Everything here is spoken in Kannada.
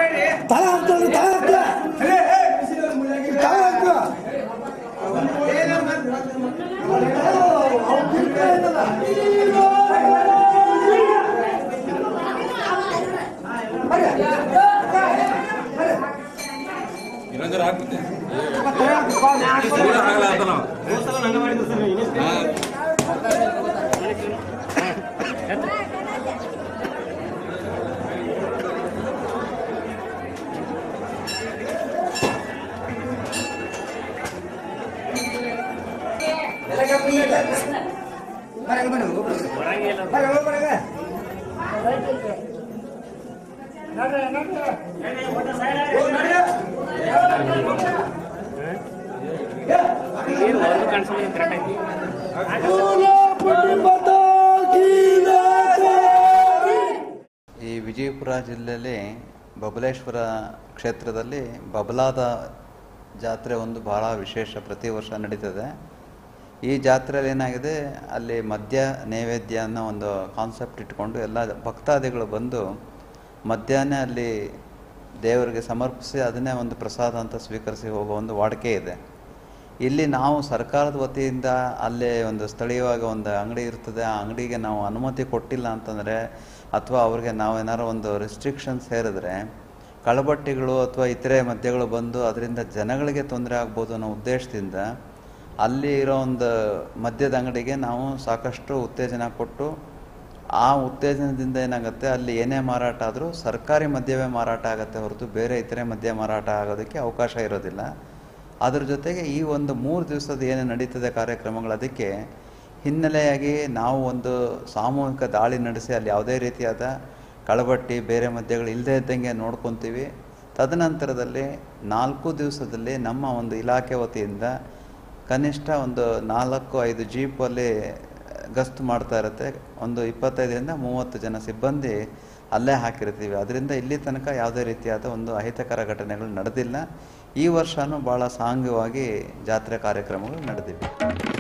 ತಳ ಹಾಕ್ತಾರೆ ತಳ ಹಾಕ್ತಾರೆ ತಳ ಹಾಕ್ತಾರೆ ಇನ್ನೊಂದರ ಹಾಕ್ಬಿಟ್ಟೆ ಆಗಲ್ಲ ಅಂತ ನಾವು ಈ ವಿಜಯಪುರ ಜಿಲ್ಲೆಯಲ್ಲಿ ಬಬಲೇಶ್ವರ ಕ್ಷೇತ್ರದಲ್ಲಿ ಬಬಲಾದ ಜಾತ್ರೆ ಒಂದು ಬಹಳ ವಿಶೇಷ ಪ್ರತಿ ವರ್ಷ ನಡೀತದೆ ಈ ಜಾತ್ರೆಯಲ್ಲಿ ಏನಾಗಿದೆ ಅಲ್ಲಿ ಮದ್ಯ ನೈವೇದ್ಯ ಅನ್ನೋ ಒಂದು ಕಾನ್ಸೆಪ್ಟ್ ಇಟ್ಕೊಂಡು ಎಲ್ಲ ಭಕ್ತಾದಿಗಳು ಬಂದು ಮಧ್ಯಾಹ್ನ ಅಲ್ಲಿ ದೇವರಿಗೆ ಸಮರ್ಪಿಸಿ ಅದನ್ನೇ ಒಂದು ಪ್ರಸಾದ ಅಂತ ಸ್ವೀಕರಿಸಿ ಹೋಗೋ ಒಂದು ವಾಡಿಕೆ ಇದೆ ಇಲ್ಲಿ ನಾವು ಸರ್ಕಾರದ ವತಿಯಿಂದ ಅಲ್ಲೇ ಒಂದು ಸ್ಥಳೀಯವಾಗಿ ಒಂದು ಅಂಗಡಿ ಇರ್ತದೆ ಆ ಅಂಗಡಿಗೆ ನಾವು ಅನುಮತಿ ಕೊಟ್ಟಿಲ್ಲ ಅಂತಂದರೆ ಅಥವಾ ಅವ್ರಿಗೆ ನಾವೇನಾದ್ರು ಒಂದು ರಿಸ್ಟ್ರಿಕ್ಷನ್ಸ್ ಹೇರಿದ್ರೆ ಕಳಬಟ್ಟಿಗಳು ಅಥವಾ ಇತರೆ ಮದ್ಯಗಳು ಬಂದು ಅದರಿಂದ ಜನಗಳಿಗೆ ತೊಂದರೆ ಆಗ್ಬೋದು ಅನ್ನೋ ಉದ್ದೇಶದಿಂದ ಅಲ್ಲಿ ಇರೋ ಒಂದು ಮದ್ಯದ ಅಂಗಡಿಗೆ ನಾವು ಸಾಕಷ್ಟು ಉತ್ತೇಜನ ಕೊಟ್ಟು ಆ ಉತ್ತೇಜನದಿಂದ ಏನಾಗುತ್ತೆ ಅಲ್ಲಿ ಏನೇ ಮಾರಾಟ ಆದರೂ ಸರ್ಕಾರಿ ಮದ್ಯವೇ ಮಾರಾಟ ಆಗುತ್ತೆ ಹೊರತು ಬೇರೆ ಇತರೆ ಮದ್ಯ ಮಾರಾಟ ಆಗೋದಕ್ಕೆ ಅವಕಾಶ ಇರೋದಿಲ್ಲ ಅದ್ರ ಜೊತೆಗೆ ಈ ಒಂದು ಮೂರು ದಿವಸದ ಏನು ನಡೀತದೆ ಕಾರ್ಯಕ್ರಮಗಳು ಅದಕ್ಕೆ ಹಿನ್ನೆಲೆಯಾಗಿ ನಾವು ಒಂದು ಸಾಮೂಹಿಕ ದಾಳಿ ನಡೆಸಿ ಅಲ್ಲಿ ಯಾವುದೇ ರೀತಿಯಾದ ಕಳಬಟ್ಟಿ ಬೇರೆ ಮದ್ಯಗಳು ಇಲ್ಲದೇ ಇದ್ದಂಗೆ ನೋಡ್ಕೊತೀವಿ ತದನಂತರದಲ್ಲಿ ನಾಲ್ಕು ದಿವಸದಲ್ಲಿ ನಮ್ಮ ಒಂದು ಇಲಾಖೆ ವತಿಯಿಂದ ಕನಿಷ್ಠ ಒಂದು ನಾಲ್ಕು ಐದು ಜೀಪಲ್ಲಿ ಗಸ್ತು ಮಾಡ್ತಾ ಇರುತ್ತೆ ಒಂದು ಇಪ್ಪತ್ತೈದರಿಂದ ಮೂವತ್ತು ಜನ ಸಿಬ್ಬಂದಿ ಅಲ್ಲೇ ಹಾಕಿರ್ತೀವಿ ಅದರಿಂದ ಇಲ್ಲಿ ತನಕ ಯಾವುದೇ ರೀತಿಯಾದ ಒಂದು ಅಹಿತಕರ ಘಟನೆಗಳು ನಡೆದಿಲ್ಲ ಈ ವರ್ಷವೂ ಭಾಳ ಸಾಂಘವಾಗಿ ಜಾತ್ರೆ ಕಾರ್ಯಕ್ರಮಗಳು ನಡೆದಿವೆ